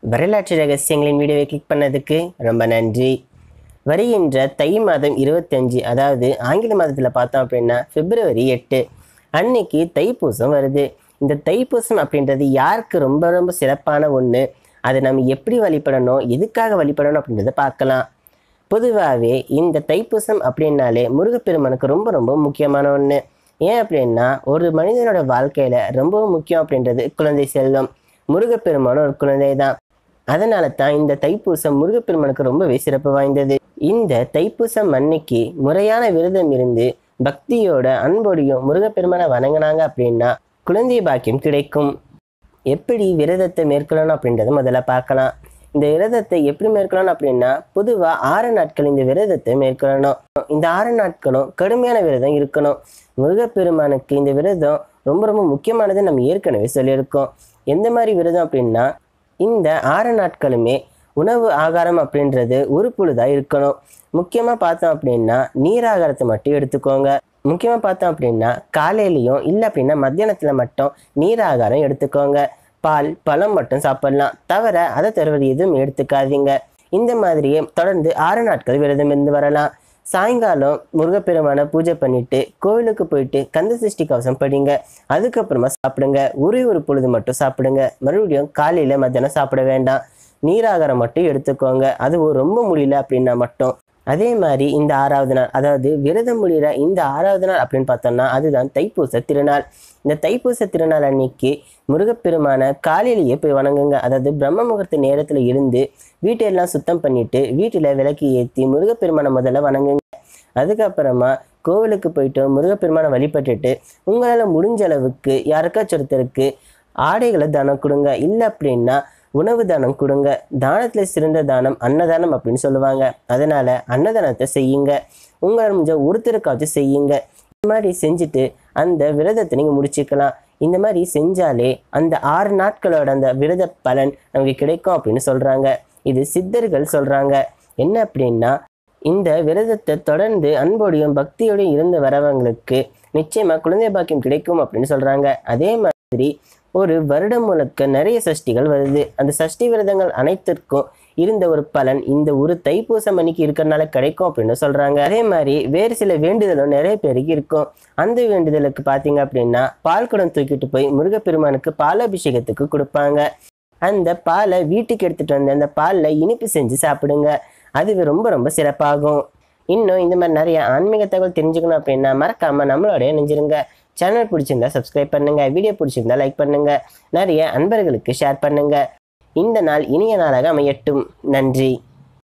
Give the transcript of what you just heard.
வரலாற்று ரகசியங்களின் வீடியோவை கிளிக் பண்ணதுக்கு ரொம்ப நன்றி வருகின்ற தை மாதம் இருபத்தஞ்சு அதாவது ஆங்கில மாதத்தில் பார்த்தோம் அப்படின்னா பிப்ரவரி எட்டு அன்னைக்கு தைப்பூசம் வருது இந்த தைப்பூசம் அப்படின்றது யாருக்கு ரொம்ப ரொம்ப சிறப்பான ஒன்று அதை நம்ம எப்படி வழிபடணும் எதுக்காக வழிபடணும் அப்படின்றத பார்க்கலாம் பொதுவாகவே இந்த தைப்பூசம் அப்படின்னாலே முருகப்பெருமானுக்கு ரொம்ப ரொம்ப முக்கியமான ஒன்று ஏன் அப்படின்னா ஒரு மனிதனோட வாழ்க்கையில் ரொம்பவும் முக்கியம் அப்படின்றது குழந்தை செல்வம் முருகப்பெருமானும் ஒரு குழந்தை தான் அதனால தான் இந்த தைப்பூசம் முருகப்பெருமானுக்கு ரொம்பவே சிறப்பு வாய்ந்தது இந்த தைப்பூசம் அன்னைக்கு முறையான விரதம் இருந்து பக்தியோட அன்போடையும் முருகப்பெருமானை வணங்கினாங்க அப்படின்னா குழந்தை பாக்கியம் கிடைக்கும் எப்படி விரதத்தை மேற்கொள்ளணும் அப்படின்றத முதல்ல பார்க்கலாம் இந்த விரதத்தை எப்படி மேற்கொள்ளணும் அப்படின்னா பொதுவாக ஆறு நாட்கள் இந்த விரதத்தை மேற்கொள்ளணும் இந்த ஆறு நாட்களும் கடுமையான விரதம் இருக்கணும் முருகப்பெருமானுக்கு இந்த விரதம் ரொம்ப ரொம்ப முக்கியமானது நம்ம ஏற்கனவே சொல்லியிருக்கோம் எந்த மாதிரி விரதம் அப்படின்னா இந்த ஆறு நாட்களுமே உணவு ஆகாரம் அப்படின்றது ஒரு பொழுதாக இருக்கணும் முக்கியமாக பார்த்தோம் அப்படின்னா நீராகாரத்தை மட்டும் எடுத்துக்கோங்க முக்கியமாக பார்த்தோம் அப்படின்னா காலையிலையும் இல்லை அப்படின்னா மத்தியானத்தில் மட்டும் நீராகாரம் எடுத்துக்கோங்க பால் பழம் மட்டும் சாப்பிடலாம் தவிர அதை தருவது எதுவும் எடுத்துக்காதீங்க இந்த மாதிரியே தொடர்ந்து ஆறு நாட்கள் விரதம் இருந்து வரலாம் சாயங்காலம் முருகப்பெருமானை பூஜை பண்ணிட்டு கோவிலுக்கு போயிட்டு கந்த சஷ்டி கவசம் படிங்க அதுக்கப்புறமா சாப்பிடுங்க ஒரே ஒரு பொழுது மட்டும் சாப்பிடுங்க மறுபடியும் காலையில் மத்தியானம் சாப்பிட வேண்டாம் நீராகாரம் மட்டும் எடுத்துக்கோங்க அது ரொம்ப முடியல அப்படின்னா மட்டும் அதே மாதிரி இந்த ஆறாவது நாள் அதாவது விரதம் முடிகிற இந்த ஆறாவது நாள் அப்படின்னு பார்த்தோம்னா அதுதான் தைப்பூச திருநாள் இந்த தைப்பூச திருநாள் அன்னைக்கு முருகப்பெருமான காலையிலேயே போய் வணங்குங்க அதாவது பிரம்ம முகூர்த்த நேரத்தில் இருந்து வீட்டையெல்லாம் சுத்தம் பண்ணிட்டு வீட்டில் விளக்கு ஏற்றி முருகப்பெருமானை முதல்ல வணங்குங்க அதுக்கப்புறமா கோவிலுக்கு போயிட்டு முருகப்பெருமானை வழிபட்டுட்டு உங்களால் முடிஞ்ச அளவுக்கு யாருக்காச்சும் ஒருத்தருக்கு ஆடைகளை தானம் கொடுங்க இல்லை அப்படின்னா உணவு தானம் கொடுங்க தானத்தில் சிறந்த தானம் அன்னதானம் அப்படின்னு சொல்லுவாங்க அதனால அன்னதானத்தை செய்யுங்க உங்களால் முடிஞ்ச ஒருத்தருக்காச்சும் செய்யுங்க இந்த மாதிரி செஞ்சுட்டு அந்த விரதத்தை நீங்கள் முடிச்சுக்கலாம் இந்த மாதிரி செஞ்சாலே அந்த ஆறு நாட்களோட அந்த விரத பலன் நமக்கு கிடைக்கும் அப்படின்னு சொல்கிறாங்க இது சித்தர்கள் சொல்கிறாங்க என்ன அப்படின்னா இந்த விரதத்தை தொடர்ந்து அன்போடையும் பக்தியோடையும் இருந்து வரவங்களுக்கு நிச்சயமாக குழந்தை பாக்கியம் கிடைக்கும் அப்படின்னு சொல்கிறாங்க அதே மாதிரி ஒரு வருடம் முழுக்க நிறைய சஷ்டிகள் வருது அந்த சஷ்டி விரதங்கள் அனைத்திற்கும் இருந்த ஒரு பலன் இந்த ஒரு தைப்பூசம் அன்னைக்கு இருக்கிறனால கிடைக்கும் அப்படின்னு சொல்றாங்க அதே மாதிரி வேறு சில வேண்டுதலும் நிறைய பேருக்கு இருக்கும் அந்த வேண்டுதலுக்கு பார்த்தீங்க அப்படின்னா பால் குடம் தூக்கிட்டு போய் முருகப்பெருமானுக்கு பாலாபிஷேகத்துக்கு கொடுப்பாங்க அந்த பாலை வீட்டுக்கு எடுத்துட்டு வந்து அந்த பாலில் இனிப்பு செஞ்சு சாப்பிடுங்க அது ரொம்ப ரொம்ப சிறப்பாகும் இன்னும் இந்த மாதிரி நிறைய ஆன்மீக தகவல் தெரிஞ்சுக்கணும் அப்படின்னா மறக்காம நம்மளோட இணைஞ்சிருங்க சேனல் பிடிச்சிருந்தா சப்ஸ்கிரைப் பண்ணுங்க வீடியோ பிடிச்சிருந்தா லைக் பண்ணுங்க நிறைய அன்பர்களுக்கு ஷேர் பண்ணுங்க இந்த நாள் இனிய நாளாக அமையட்டும் நன்றி